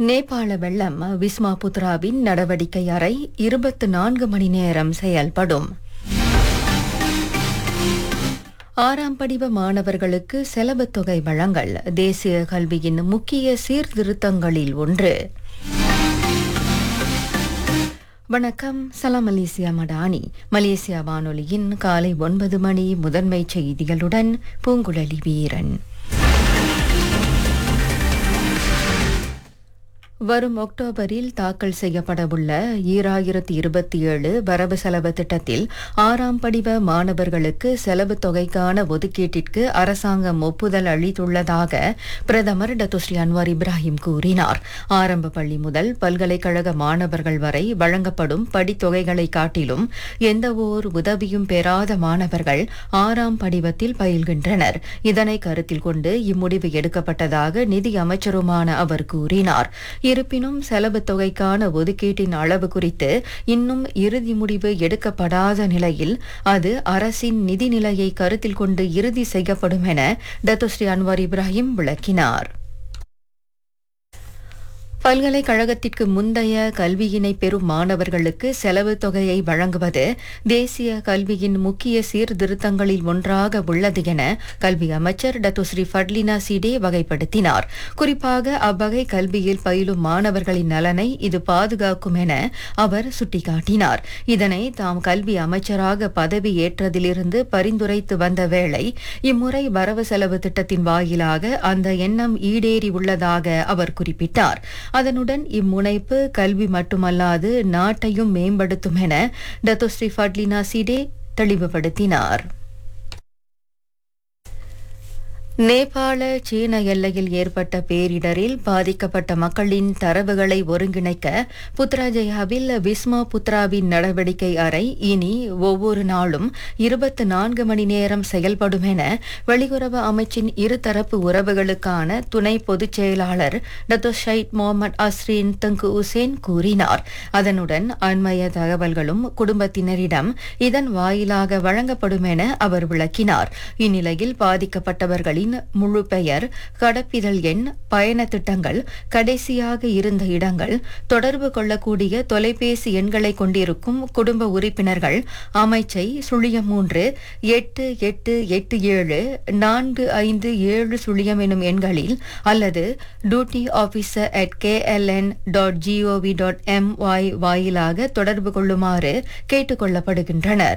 நேபாள வெள்ளம் விஸ்மா புத்ராவின் நடவடிக்கை அறை இருபத்து நான்கு மணி நேரம் செயல்படும் ஆறாம் படிவ மாணவர்களுக்கு செலவுத் தொகை வழங்கல் தேசிய கல்வியின் முக்கிய சீர்திருத்தங்களில் ஒன்று வணக்கம் சலாம் மலேசியா மடானி மலேசியா வானொலியின் காலை ஒன்பது மணி முதன்மை செய்திகளுடன் பூங்குழலி வீரன் வரும் அக்டோபரில் தாக்கல் செய்யப்படவுள்ள ஈராயிரத்தி இருபத்தி ஏழு வரவு செலவு திட்டத்தில் ஆறாம் படிவ மாணவர்களுக்கு செலவு தொகைக்கான ஒதுக்கீட்டிற்கு அரசாங்கம் ஒப்புதல் அளித்துள்ளதாக பிரதமர் டத்துஸ்ரீ அன்வார் இப்ராஹிம் கூறினார் ஆரம்ப பள்ளி முதல் பல்கலைக்கழக மாணவர்கள் வரை வழங்கப்படும் படித்தொகைகளை காட்டிலும் எந்தவோர் உதவியும் பெறாத மாணவர்கள் ஆறாம் படிவத்தில் பயில்கின்றனர் இதனை கருத்தில் கொண்டு இம்முடிவு எடுக்கப்பட்டதாக நிதி அமைச்சருமான அவர் கூறினார் இருப்பினும் செலவுத் தொகைக்கான ஒதுக்கீட்டின் அளவு குறித்து இன்னும் இறுதி முடிவு எடுக்கப்படாத நிலையில் அது அரசின் நிதி நிலையை கருத்தில் கொண்டு இறுதி செய்யப்படும் என டத்துஸ்ரீ அன்வார் இப்ராஹிம் விளக்கினார் பல்கலைக்கழகத்திற்கு முந்தைய கல்வியினை பெறும் மாணவர்களுக்கு செலவு தொகையை வழங்குவது தேசிய கல்வியின் முக்கிய சீர்திருத்தங்களில் ஒன்றாக உள்ளது என கல்வி அமைச்சர் டத்துஸ்ரீ ஃபட்லினா சிடே வகைப்படுத்தினார் குறிப்பாக அவ்வகை கல்வியில் பயிலும் மாணவர்களின் நலனை இது பாதுகாக்கும் என அவர் சுட்டிக்காட்டினார் இதனை தாம் கல்வி அமைச்சராக பதவி ஏற்றதிலிருந்து பரிந்துரைத்து வந்த வேளை இம்முறை வரவு செலவு திட்டத்தின் வாயிலாக அந்த எண்ணம் ஈடேறி உள்ளதாக அவர் குறிப்பிட்டார் அதனுடன் இம்முனைப்பு கல்வி மட்டுமல்லாது நாட்டையும் மேம்படுத்தும் என டத்தோஸ்ரீ ஃபட்லினா சிடே தெளிவுபடுத்தினார் நேபாள சீன எல்லையில் ஏற்பட்ட பேரிடரில் பாதிக்கப்பட்ட மக்களின் தரவுகளை ஒருங்கிணைக்க புத்ராஜயாவில் விஸ்மா புத்ராவின் நடவடிக்கை அறை இனி ஒவ்வொரு நாளும் இருபத்தி நான்கு மணி நேரம் செயல்படும் என வெளியுறவு அமைச்சின் இருதரப்பு உறவுகளுக்கான துணை பொதுச் செயலாளர் டத்தோ ஷைட் முகமது அஸ்ரீன் தங்கு உசேன் கூறினார் அதனுடன் அண்மைய தகவல்களும் குடும்பத்தினரிடம் இதன் வாயிலாக வழங்கப்படும் என அவர் விளக்கினார் இந்நிலையில் பாதிக்கப்பட்டவர்களின் அவர்களின் முழு பெயர் கடப்பிதழ் எண் பயண திட்டங்கள் கடைசியாக இருந்த இடங்கள் தொடர்பு கொள்ளக்கூடிய தொலைபேசி எண்களை கொண்டிருக்கும் குடும்ப உறுப்பினர்கள் அமைச்சை சுழியம் மூன்று எட்டு எட்டு எட்டு ஏழு நான்கு ஐந்து ஏழு சுழியம் எனும் எண்களில் அல்லது duty officer at KLN dot GOV dot MY வாயிலாக தொடர்பு கொள்ளுமாறு கேட்டுக் கொள்ளப்படுகின்றனர்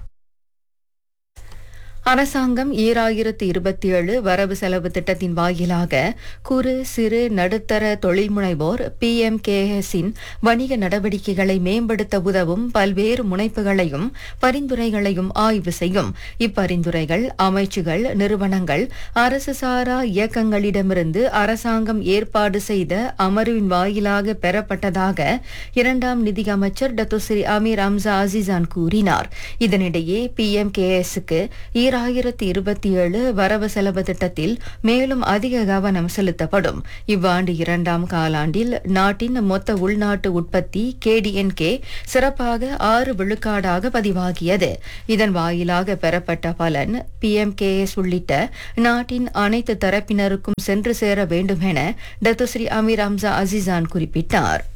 அரசாங்கம் ஈராயிரத்து இருபத்தி ஏழு வரவு செலவு திட்டத்தின் வாயிலாக குறு சிறு நடுத்தர தொழில் முனைவோர் பி எம் இன் வணிக நடவடிக்கைகளை மேம்படுத்த உதவும் பல்வேறு முனைப்புகளையும் பரிந்துரைகளையும் ஆய்வு செய்யும் இப்பரிந்துரைகள் அமைச்சுகள் நிறுவனங்கள் அரசு சாரா இயக்கங்களிடமிருந்து அரசாங்கம் ஏற்பாடு செய்த அமர்வின் வாயிலாக பெறப்பட்டதாக இரண்டாம் நிதியமைச்சர் டத்துஸ்ரீ அமீர் அம்சா அசிசான் கூறினார் இதனிடையே பி எம் கேஎஸ்க்கு ஈராயிரத்தி இருபத்தி ஏழு வரவு செலவு திட்டத்தில் மேலும் அதிக கவனம் செலுத்தப்படும் இவ்வாண்டு இரண்டாம் காலாண்டில் நாட்டின் மொத்த உள்நாட்டு உற்பத்தி கேடிஎன்கே சிறப்பாக ஆறு விழுக்காடாக பதிவாகியது இதன் வாயிலாக பெறப்பட்ட பலன் பிஎம்கேஎஸ் உள்ளிட்ட நாட்டின் அனைத்து தரப்பினருக்கும் சென்று சேர வேண்டும் என டத்துஸ்ரீ அமீர் அம்சா அசிசான் குறிப்பிட்டார்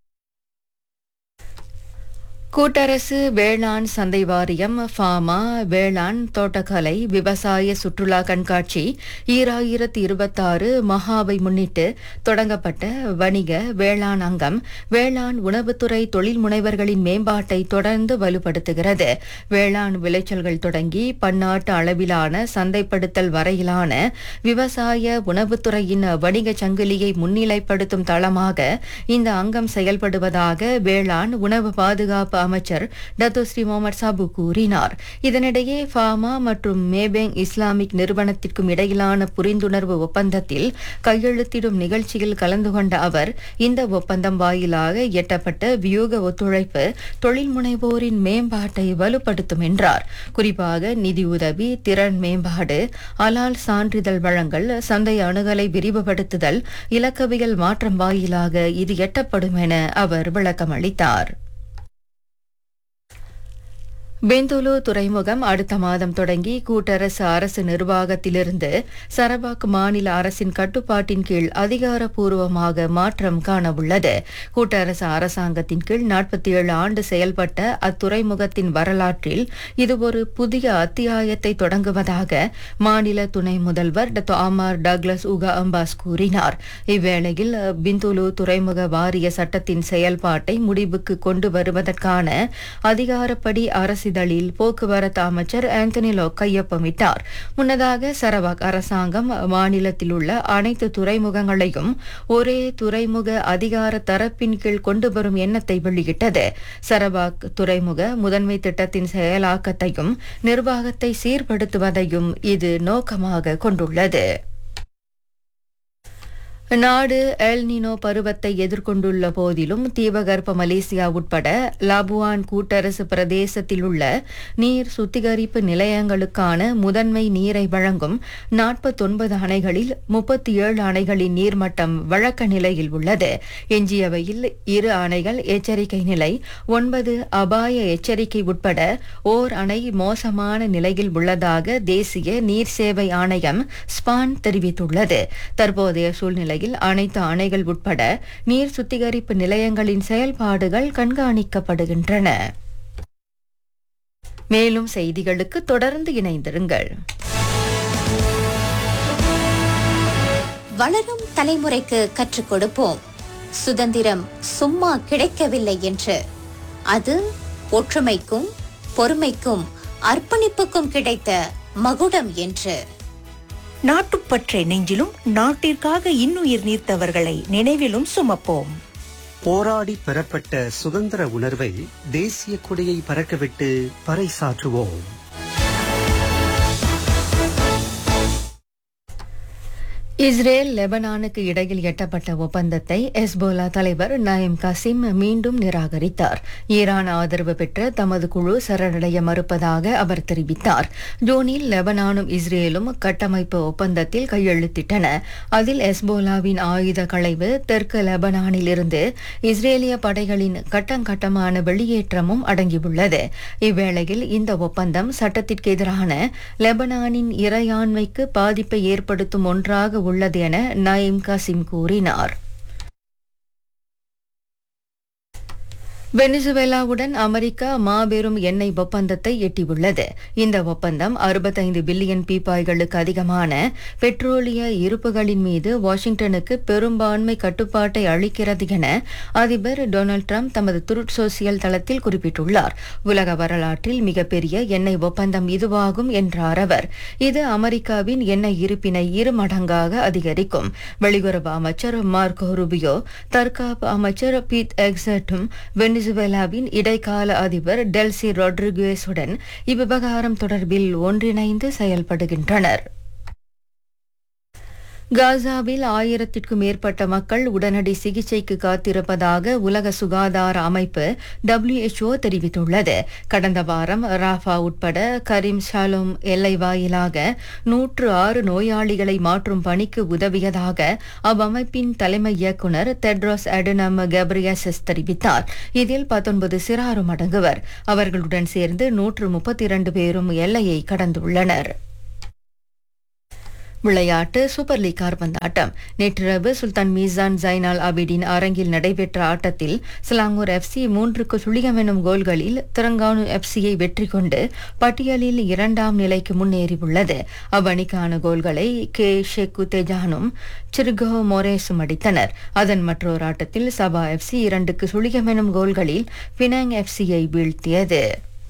கூட்டரசு வேளாண் சந்தை வாரியம் ஃபாமா வேளாண் தோட்டக்கலை விவசாய சுற்றுலா கண்காட்சி ஈராயிரத்தி இருபத்தாறு மகாவை முன்னிட்டு தொடங்கப்பட்ட வணிக வேளாண் அங்கம் வேளாண் உணவுத்துறை தொழில் முனைவர்களின் மேம்பாட்டை தொடர்ந்து வலுப்படுத்துகிறது வேளாண் விளைச்சல்கள் தொடங்கி பன்னாட்டு அளவிலான சந்தைப்படுத்தல் வரையிலான விவசாய உணவுத்துறையின் வணிக சங்கிலியை முன்னிலைப்படுத்தும் தளமாக இந்த அங்கம் செயல்படுவதாக வேளாண் உணவு பாதுகாப்பு அமைச்சர் டத்தோஸ்ரீ முகமது சாபு கூறினார் இதனிடையே ஃபாமா மற்றும் மேபேங் இஸ்லாமிக் நிறுவனத்திற்கும் இடையிலான புரிந்துணர்வு ஒப்பந்தத்தில் கையெழுத்திடும் நிகழ்ச்சியில் கலந்து கொண்ட அவர் இந்த ஒப்பந்தம் வாயிலாக எட்டப்பட்ட வியூக ஒத்துழைப்பு தொழில் முனைவோரின் மேம்பாட்டை வலுப்படுத்தும் என்றார் குறிப்பாக நிதியுதவி திறன் மேம்பாடு அலால் சான்றிதழ் வழங்கல் சந்தை அணுகலை விரிவுபடுத்துதல் இலக்கவியல் மாற்றம் வாயிலாக இது எட்டப்படும் என அவர் விளக்கமளித்தார் பெந்தோலு துறைமுகம் அடுத்த மாதம் தொடங்கி கூட்டரசு அரசு நிர்வாகத்திலிருந்து சரபாக் மாநில அரசின் கட்டுப்பாட்டின் கீழ் அதிகாரப்பூர்வமாக மாற்றம் காணவுள்ளது கூட்டரசு அரசாங்கத்தின் கீழ் நாற்பத்தி ஏழு ஆண்டு செயல்பட்ட அத்துறைமுகத்தின் வரலாற்றில் இது ஒரு புதிய அத்தியாயத்தை தொடங்குவதாக மாநில துணை முதல்வர் Dato Amar Douglas Uggah Embas கூறினார் இவ்வேளையில் பிந்துலு துறைமுக வாரிய சட்டத்தின் செயல்பாட்டை முடிவுக்கு கொண்டு வருவதற்கான அதிகாரப்படி அரசிதழில் போக்குவரத்து அமைச்சர் ஆந்தனிலோ கையொப்பமிட்டார் முன்னதாக சரவாக் அரசாங்கம் மாநிலத்தில் உள்ள அனைத்து துறைமுகங்களையும் ஒரே துறைமுக அதிகார தரப்பின் கீழ் கொண்டு வரும் எண்ணத்தை வெளியிட்டது சரவாக் துறைமுக முதன்மை திட்டத்தின் செயலாக்கத்தையும் நிர்வாகத்தை சீர்படுத்துவதையும் இது நோக்கமாக கொண்டுள்ளது நாடு எல் நினோ பருவத்தை எதிர்கொண்டுள்ள போதிலும் தீபகற்ப மலேசியா உட்பட லாபுவான் கூட்டரசு பிரதேசத்தில் உள்ள நீர் சுத்திகரிப்பு நிலையங்களுக்கான முதன்மை நீரை வழங்கும் நாற்பத்தொன்பது அணைகளில் முப்பத்தி ஏழு அணைகளின் நீர்மட்டம் வழக்க நிலையில் உள்ளது எஞ்சியவையில் இரு அணைகள் எச்சரிக்கை நிலை ஒன்பது அபாய எச்சரிக்கை உட்பட ஓர் அணை மோசமான நிலையில் உள்ளதாக தேசிய நீர் சேவை ஆணையம் ஸ்பான் தெரிவித்துள்ளது தற்போதைய சூழ்நிலை நிலையில் அனைத்து அணைகள் உட்பட நீர் சுத்திகரிப்பு நிலையங்களின் செயல்பாடுகள் கண்காணிக்கப்படுகின்றன மேலும் செய்திகளுக்கு தொடர்ந்து இணைந்திருங்கள் வளரும் தலைமுறைக்கு கற்றுக் கொடுப்போம் சுதந்திரம் சும்மா கிடைக்கவில்லை என்று அது ஒற்றுமைக்கும் பொறுமைக்கும் அர்ப்பணிப்புக்கும் கிடைத்த மகுடம் என்று நாட்டுப்பற்றை நெஞ்சிலும் நாட்டிற்காக இன்னுயிர் நீர்த்தவர்களை நினைவிலும் சுமப்போம் போராடி பெறப்பட்ட சுதந்திர உணர்வை தேசிய கொடியை பறக்கவிட்டு பறைசாற்றுவோம் இஸ்ரேல் லெபனானுக்கு இடையில் எட்டப்பட்ட ஒப்பந்தத்தை எஸ்போலா தலைவர் நயீம் கசிம் மீண்டும் நிராகரித்தார் ஈரான் ஆதரவு பெற்ற தமது குழு சரணடைய மறுப்பதாக அவர் தெரிவித்தார் ஜூனில் லெபனானும் இஸ்ரேலும் கட்டமைப்பு ஒப்பந்தத்தில் கையெழுத்திட்டன அதில் எஸ்போலாவின் ஆயுத களைவு தெற்கு லெபனானில் இருந்து இஸ்ரேலிய படைகளின் கட்டங்கட்டமான வெளியேற்றமும் அடங்கியுள்ளது இவ்வேளையில் இந்த ஒப்பந்தம் சட்டத்திற்கு எதிரான லெபனானின் இறையாண்மைக்கு பாதிப்பை ஏற்படுத்தும் ஒன்றாக உள்ளது என நயீம் கசிம் கூறினார் வெனிசுவேலாவுடன் அமெரிக்கா மாபெரும் எண்ணெய் ஒப்பந்தத்தை எட்டியுள்ளது இந்த ஒப்பந்தம் அறுபத்தைந்து பில்லியன் பீப்பாய்களுக்கு அதிகமான பெட்ரோலிய இருப்புகளின் மீது வாஷிங்டனுக்கு பெரும்பான்மை கட்டுப்பாட்டை அளிக்கிறது என அதிபர் டொனால்டு ட்ரம்ப் தமது துருட் சோசியல் தளத்தில் குறிப்பிட்டுள்ளார் உலக வரலாற்றில் மிகப்பெரிய எண்ணெய் ஒப்பந்தம் இதுவாகும் என்றார் அவர் இது அமெரிக்காவின் எண்ணெய் இருப்பினை இரு மடங்காக அதிகரிக்கும் வெளியுறவு அமைச்சர் மார்க்கோ ரூபியோ தற்காப்பு அமைச்சர் பீட் எக்ஸட்டும் வெனிசுவேலாவின் இடைக்கால அதிபர் டெல்சி ரொட்ரிகுவேஸுடன் இவ்விவகாரம் தொடர்பில் ஒன்றிணைந்து செயல்படுகின்றனர் காசாவில் ஆயிரத்திற்கும் மேற்பட்ட மக்கள் உடனடி சிகிச்சைக்கு காத்திருப்பதாக உலக சுகாதார அமைப்பு டபிள்யூஎச்ஓ தெரிவித்துள்ளது கடந்த வாரம் ராஃபா உட்பட கரீம் ஷாலோம் எல்லை வாயிலாக நூற்று ஆறு நோயாளிகளை மாற்றும் பணிக்கு உதவியதாக அவ்வமைப்பின் தலைமை இயக்குநர் தெட்ரோஸ் அடனம் கெப்ரியசஸ் தெரிவித்தார் இதில் பத்தொன்பது சிறாரும் அடங்குவர் அவர்களுடன் சேர்ந்து நூற்று முப்பத்தி இரண்டு பேரும் எல்லையை கடந்துள்ளனர் விளையாட்டு சூப்பர் லீக் கார்பந்தாட்டம் நேற்றிரவு சுல்தான் மீசான் ஜைனால் அபிடின் அரங்கில் நடைபெற்ற ஆட்டத்தில் சிலாங்கூர் எஃப்சி மூன்றுக்கு சுழியம் எனும் கோல்களில் திரங்கானு எஃப்சியை வெற்றி கொண்டு பட்டியலில் இரண்டாம் நிலைக்கு முன்னேறியுள்ளது அவ்வணிக்கான கோல்களை கே ஷெக்கு தெஜானும் சிர்கோ மொரேஸும் அடித்தனர் அதன் மற்றொரு ஆட்டத்தில் சபா எஃப்சி இரண்டுக்கு சுழியம் எனும் கோல்களில் பினாங் எஃப்சியை வீழ்த்தியது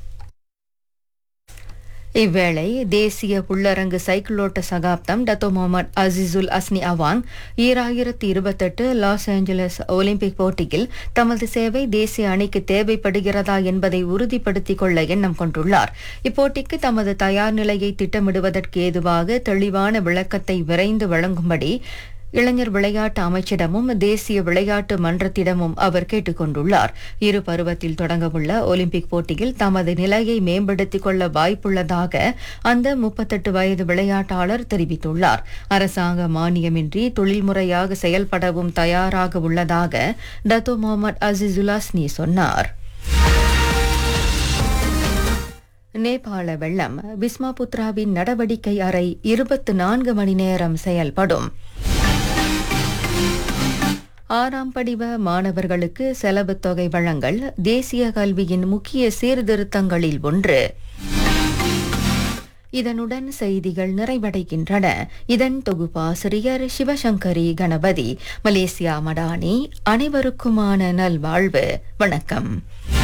இவ்வேளை தேசிய புள்ளரங்கு சைக்கிளோட்ட சகாப்தம் Dato Mohamad Azizulhasni Awang ஈராயிரத்தி இருபத்தெட்டு லாஸ் ஏஞ்சலஸ் ஒலிம்பிக் போட்டியில் தமது சேவை தேசிய அணிக்கு தேவைப்படுகிறதா என்பதை உறுதிப்படுத்திக் கொள்ள எண்ணம் கொண்டுள்ளார் இப்போட்டிக்கு தமது தயார் நிலையை திட்டமிடுவதற்கு ஏதுவாக தெளிவான விளக்கத்தை விரைந்து வழங்கும்படி இளைஞர் விளையாட்டு அமைச்சிடமும் தேசிய விளையாட்டு மன்றத்திடமும் அவர் கேட்டுக் கொண்டுள்ளார் இரு பருவத்தில் தொடங்கவுள்ள ஒலிம்பிக் போட்டியில் தமது நிலையை மேம்படுத்திக் கொள்ள வாய்ப்புள்ளதாக அந்த முப்பத்தெட்டு வயது விளையாட்டாளர் தெரிவித்துள்ளார் அரசாங்க மானியமின்றி தொழில்முறையாக செயல்படவும் தயாராக உள்ளதாக டத்தோ முகமது அசிசுல்லாஸ்னி சொன்னார் நேபாள வெள்ளம் பிஸ்மாபுத்ராவின் நடவடிக்கை அறை இருபத்து நான்கு மணி நேரம் செயல்படும் ஆறாம் படிவ மாணவர்களுக்கு செலவுத் தொகை வழங்கல் தேசிய கல்வியின் முக்கிய சீர்திருத்தங்களில் ஒன்று இதனுடன் செய்திகள் நிறைவடைகின்றன இதன் தொகுப்பாசிரியர் சிவசங்கரி கணபதி மலேசியா மடானி அனைவருக்குமான நல்வாழ்வு வணக்கம்